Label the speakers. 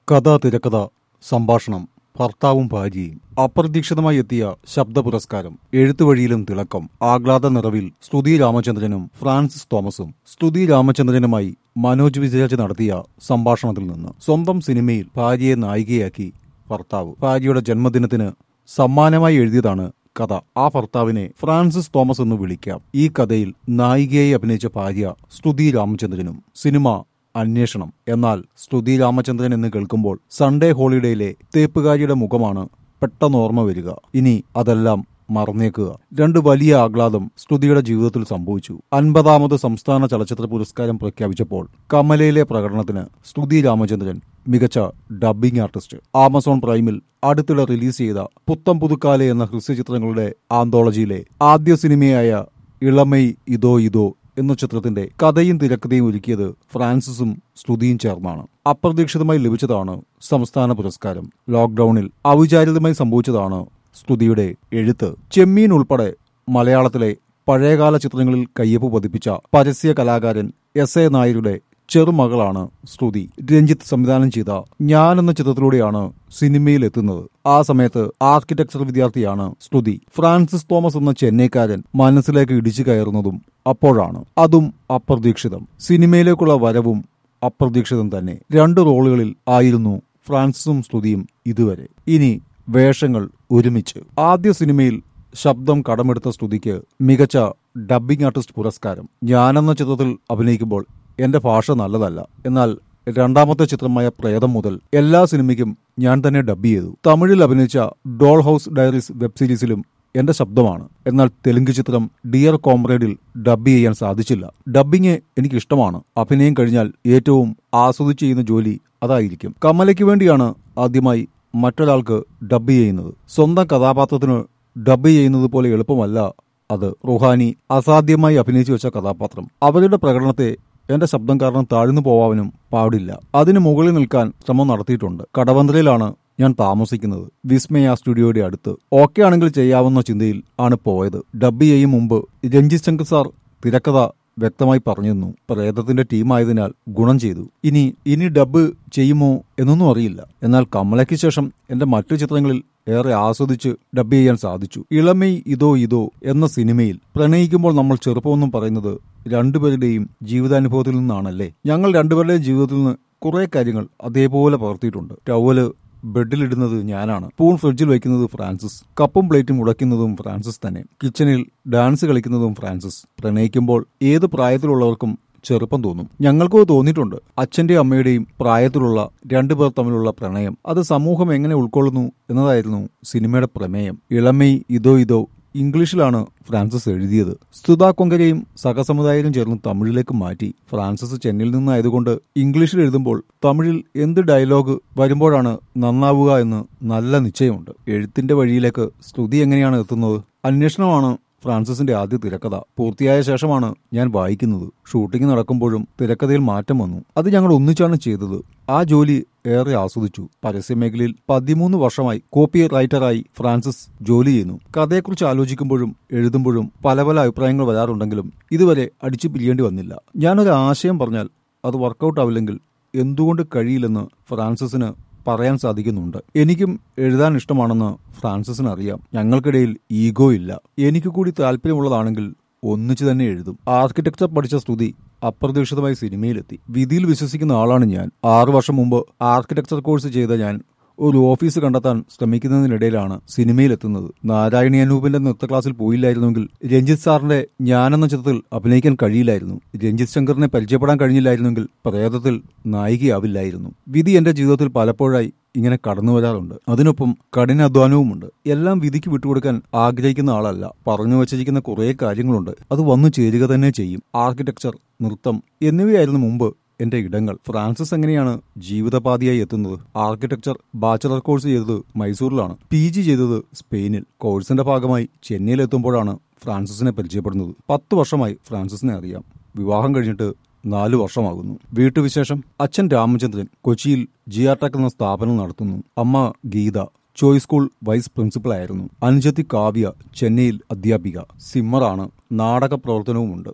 Speaker 1: കഥ തിരക്കഥ സംഭാഷണം ഭർത്താവും ഭാര്യയും അപ്രതീക്ഷിതമായി എത്തിയ ശബ്ദ പുരസ്കാരം എഴുത്തുവഴിയിലും തിളക്കം ആഹ്ലാദ നിറവിൽ സ്തുതി രാമചന്ദ്രനും ഫ്രാൻസിസ് തോമസും സ്തുതി രാമചന്ദ്രനുമായി മനോജ് വിജയരാജ് നടത്തിയ സംഭാഷണത്തിൽ നിന്ന് സ്വന്തം സിനിമയിൽ ഭാര്യയെ നായികയാക്കി ഭർത്താവ് ഭാര്യയുടെ ജന്മദിനത്തിന് സമ്മാനമായി എഴുതിയതാണ് കഥ ആ ഭർത്താവിനെ ഫ്രാൻസിസ് തോമസ് എന്ന് വിളിക്കാം ഈ കഥയിൽ നായികയായി അഭിനയിച്ച ഭാര്യ സ്തുതി രാമചന്ദ്രനും സിനിമ അന്വേഷണം എന്നാൽ സ്തുതി രാമചന്ദ്രൻ എന്ന് കേൾക്കുമ്പോൾ സൺഡേ ഹോളിഡേയിലെ തേപ്പുകാരിയുടെ മുഖമാണ് പെട്ടെന്ന് ഓർമ്മ വരിക ഇനി അതെല്ലാം മറന്നേക്കുക രണ്ട് വലിയ ആഹ്ലാദം സ്തുതിയുടെ ജീവിതത്തിൽ സംഭവിച്ചു അൻപതാമത് സംസ്ഥാന ചലച്ചിത്ര പുരസ്കാരം പ്രഖ്യാപിച്ചപ്പോൾ കമലയിലെ പ്രകടനത്തിന് സ്തുതി രാമചന്ദ്രൻ മികച്ച ഡബ്ബിംഗ് ആർട്ടിസ്റ്റ് ആമസോൺ പ്രൈമിൽ അടുത്തിടെ റിലീസ് ചെയ്ത പുത്തം പുതുക്കാലെ എന്ന ഹ്രസ്വചിത്രങ്ങളുടെ ആന്തോളജിയിലെ ആദ്യ സിനിമയായ ഇളമൈ ഇതോ ഇതോ എന്ന ചിത്രത്തിന്റെ കഥയും തിരക്കഥയും ഒരുക്കിയത് ഫ്രാൻസിസും സ്തുതിയും ചേർന്നാണ് അപ്രതീക്ഷിതമായി ലഭിച്ചതാണ് സംസ്ഥാന പുരസ്കാരം ലോക്ഡൌണിൽ അവിചാരിതമായി സംഭവിച്ചതാണ് സ്തുതിയുടെ എഴുത്ത് ചെമ്മീൻ ഉൾപ്പെടെ മലയാളത്തിലെ പഴയകാല ചിത്രങ്ങളിൽ കയ്യൊപ്പ് പതിപ്പിച്ച പരസ്യ കലാകാരൻ എസ് എ നായരുടെ ചെറുമകളാണ് സ്തുതി രഞ്ജിത്ത് സംവിധാനം ചെയ്ത ഞാൻ എന്ന ചിത്രത്തിലൂടെയാണ് സിനിമയിൽ എത്തുന്നത് ആ സമയത്ത് ആർക്കിടെക്ചർ വിദ്യാർത്ഥിയാണ് സ്തുതി ഫ്രാൻസിസ് തോമസ് എന്ന ചെന്നൈക്കാരൻ മനസ്സിലേക്ക് ഇടിച്ചു കയറുന്നതും അപ്പോഴാണ് അതും അപ്രതീക്ഷിതം സിനിമയിലേക്കുള്ള വരവും അപ്രതീക്ഷിതം തന്നെ രണ്ട് റോളുകളിൽ ആയിരുന്നു ഫ്രാൻസിസും സ്തുതിയും ഇതുവരെ ഇനി വേഷങ്ങൾ ഒരുമിച്ച് ആദ്യ സിനിമയിൽ ശബ്ദം കടമെടുത്ത സ്തുതിക്ക് മികച്ച ഡബ്ബിംഗ് ആർട്ടിസ്റ്റ് പുരസ്കാരം ഞാനെന്ന ചിത്രത്തിൽ അഭിനയിക്കുമ്പോൾ എന്റെ ഭാഷ നല്ലതല്ല എന്നാൽ രണ്ടാമത്തെ ചിത്രമായ പ്രേതം മുതൽ എല്ലാ സിനിമയ്ക്കും ഞാൻ തന്നെ ഡബ് ചെയ്തു തമിഴിൽ അഭിനയിച്ച ഡോൾ ഹൗസ് ഡയറീസ് വെബ് സീരീസിലും എന്റെ ശബ്ദമാണ് എന്നാൽ തെലുങ്ക് ചിത്രം ഡിയർ കോംറേഡിൽ ഡബ് ചെയ്യാൻ സാധിച്ചില്ല ഡബ്ബിങ് എനിക്ക് ഇഷ്ടമാണ് അഭിനയം കഴിഞ്ഞാൽ ഏറ്റവും ആസ്വദിച്ച് ചെയ്യുന്ന ജോലി അതായിരിക്കും കമലയ്ക്ക് വേണ്ടിയാണ് ആദ്യമായി മറ്റൊരാൾക്ക് ഡബ് ചെയ്യുന്നത് സ്വന്തം കഥാപാത്രത്തിന് ഡബ് ചെയ്യുന്നത് പോലെ എളുപ്പമല്ല അത് റുഹാനി അസാധ്യമായി അഭിനയിച്ചു വെച്ച കഥാപാത്രം അവരുടെ പ്രകടനത്തെ എന്റെ ശബ്ദം കാരണം താഴ്ന്നു പോവാനും പാടില്ല അതിനു മുകളിൽ നിൽക്കാൻ ശ്രമം നടത്തിയിട്ടുണ്ട് കടവന്ത്രയിലാണ് ഞാൻ താമസിക്കുന്നത് വിസ്മയ സ്റ്റുഡിയോയുടെ അടുത്ത് ഓക്കെ ആണെങ്കിൽ ചെയ്യാവുന്ന ചിന്തയിൽ ആണ് പോയത് ഡബ് ചെയ്യും മുമ്പ് രഞ്ജിത് ശങ്കർ സാർ തിരക്കഥ വ്യക്തമായി പറഞ്ഞിരുന്നു പ്രേതത്തിന്റെ ടീമായതിനാൽ ഗുണം ചെയ്തു ഇനി ഇനി ഡബ് ചെയ്യുമോ എന്നൊന്നും അറിയില്ല എന്നാൽ കമലയ്ക്ക് ശേഷം എന്റെ മറ്റു ചിത്രങ്ങളിൽ ഏറെ ആസ്വദിച്ച് ഡബ് ചെയ്യാൻ സാധിച്ചു ഇളമൈ ഇതോ ഇതോ എന്ന സിനിമയിൽ പ്രണയിക്കുമ്പോൾ നമ്മൾ ചെറുപ്പമെന്നും പറയുന്നത് രണ്ടുപേരുടെയും ജീവിതാനുഭവത്തിൽ നിന്നാണല്ലേ ഞങ്ങൾ രണ്ടുപേരുടെയും ജീവിതത്തിൽ നിന്ന് കുറെ കാര്യങ്ങൾ അതേപോലെ പകർത്തിയിട്ടുണ്ട് ടവല് ബെഡിലിടുന്നത് ഞാനാണ് സ്പൂൺ ഫ്രിഡ്ജിൽ വയ്ക്കുന്നത് ഫ്രാൻസിസ് കപ്പും പ്ലേറ്റും ഉടയ്ക്കുന്നതും ഫ്രാൻസിസ് തന്നെ കിച്ചണിൽ ഡാൻസ് കളിക്കുന്നതും ഫ്രാൻസിസ് പ്രണയിക്കുമ്പോൾ ഏത് പ്രായത്തിലുള്ളവർക്കും ചെറുപ്പം തോന്നും ഞങ്ങൾക്കോ തോന്നിയിട്ടുണ്ട് അച്ഛന്റെയും അമ്മയുടെയും പ്രായത്തിലുള്ള രണ്ടുപേർ തമ്മിലുള്ള പ്രണയം അത് സമൂഹം എങ്ങനെ ഉൾക്കൊള്ളുന്നു എന്നതായിരുന്നു സിനിമയുടെ പ്രമേയം ഇളമൈ ഇതോ ഇതോ ഇംഗ്ലീഷിലാണ് ഫ്രാൻസിസ് എഴുതിയത് സ്തുത കൊങ്കരയും സഹസമുദായരും ചേർന്ന് തമിഴിലേക്ക് മാറ്റി ഫ്രാൻസിസ് ചെന്നൈയിൽ നിന്നായതുകൊണ്ട് ഇംഗ്ലീഷിൽ എഴുതുമ്പോൾ തമിഴിൽ എന്ത് ഡയലോഗ് വരുമ്പോഴാണ് നന്നാവുക എന്ന് നല്ല നിശ്ചയമുണ്ട് എഴുത്തിന്റെ വഴിയിലേക്ക് സ്തുതി എങ്ങനെയാണ് എത്തുന്നത് അന്വേഷണമാണ് ഫ്രാൻസിസിന്റെ ആദ്യ തിരക്കഥ പൂർത്തിയായ ശേഷമാണ് ഞാൻ വായിക്കുന്നത് ഷൂട്ടിംഗ് നടക്കുമ്പോഴും തിരക്കഥയിൽ മാറ്റം വന്നു അത് ഞങ്ങൾ ഒന്നിച്ചാണ് ചെയ്തത് ആ ജോലി ഏറെ ആസ്വദിച്ചു പരസ്യമേഖലയിൽ പതിമൂന്ന് വർഷമായി കോപ്പി റൈറ്ററായി ഫ്രാൻസിസ് ജോലി ചെയ്യുന്നു കഥയെക്കുറിച്ച് ആലോചിക്കുമ്പോഴും എഴുതുമ്പോഴും പല പല അഭിപ്രായങ്ങൾ വരാറുണ്ടെങ്കിലും ഇതുവരെ അടിച്ചു പിരിയേണ്ടി വന്നില്ല ഞാനൊരു ആശയം പറഞ്ഞാൽ അത് വർക്കൗട്ട് ആവില്ലെങ്കിൽ എന്തുകൊണ്ട് കഴിയില്ലെന്ന് ഫ്രാൻസിസിന് പറയാൻ സാധിക്കുന്നുണ്ട് എനിക്കും എഴുതാൻ ഇഷ്ടമാണെന്ന് ഫ്രാൻസിസിന് അറിയാം ഞങ്ങൾക്കിടയിൽ ഈഗോ ഇല്ല എനിക്ക് കൂടി താല്പര്യമുള്ളതാണെങ്കിൽ ഒന്നിച്ചു തന്നെ എഴുതും ആർക്കിടെക്ചർ പഠിച്ച സ്തുതി അപ്രതീക്ഷിതമായി സിനിമയിലെത്തി വിധിയിൽ വിശ്വസിക്കുന്ന ആളാണ് ഞാൻ ആറു വർഷം മുമ്പ് ആർക്കിടെക്ചർ കോഴ്സ് ചെയ്ത ഞാൻ ഒരു ഓഫീസ് കണ്ടെത്താൻ ശ്രമിക്കുന്നതിനിടയിലാണ് സിനിമയിലെത്തുന്നത് നാരായണി അനൂപിന്റെ നൃത്ത ക്ലാസ്സിൽ പോയില്ലായിരുന്നെങ്കിൽ രഞ്ജിത്ത് സാറിന്റെ ഞാനെന്ന ചിത്രത്തിൽ അഭിനയിക്കാൻ കഴിയില്ലായിരുന്നു രഞ്ജിത്ത് ശങ്കറിനെ പരിചയപ്പെടാൻ കഴിഞ്ഞില്ലായിരുന്നെങ്കിൽ പ്രേതത്തിൽ നായികയാവില്ലായിരുന്നു വിധി എന്റെ ജീവിതത്തിൽ പലപ്പോഴായി ഇങ്ങനെ കടന്നു വരാറുണ്ട് അതിനൊപ്പം കഠിനാധ്വാനവുമുണ്ട് എല്ലാം വിധിക്ക് വിട്ടുകൊടുക്കാൻ ആഗ്രഹിക്കുന്ന ആളല്ല പറഞ്ഞു വച്ചിരിക്കുന്ന കുറേ കാര്യങ്ങളുണ്ട് അത് വന്നു ചേരുക തന്നെ ചെയ്യും ആർക്കിടെക്ചർ നൃത്തം എന്നിവയായിരുന്നു മുമ്പ് എന്റെ ഇടങ്ങൾ ഫ്രാൻസിസ് എങ്ങനെയാണ് ജീവിതപാതിയായി എത്തുന്നത് ആർക്കിടെക്ചർ ബാച്ചലർ കോഴ്സ് ചെയ്തത് മൈസൂരിലാണ് പി ജി ചെയ്തത് സ്പെയിനിൽ കോഴ്സിന്റെ ഭാഗമായി ചെന്നൈയിൽ എത്തുമ്പോഴാണ് ഫ്രാൻസിസിനെ പരിചയപ്പെടുന്നത് പത്ത് വർഷമായി ഫ്രാൻസിസിനെ അറിയാം വിവാഹം കഴിഞ്ഞിട്ട് നാലു വർഷമാകുന്നു വീട്ടുവിശേഷം അച്ഛൻ രാമചന്ദ്രൻ കൊച്ചിയിൽ ജിയാടെക് എന്ന സ്ഥാപനം നടത്തുന്നു അമ്മ Geetha choice school vice principal ആയിരുന്നു അനുജത്തി കാവ്യ ചെന്നൈയിൽ അധ്യാപിക സിമ്മറാണ് നാടക പ്രവർത്തനവുമുണ്ട്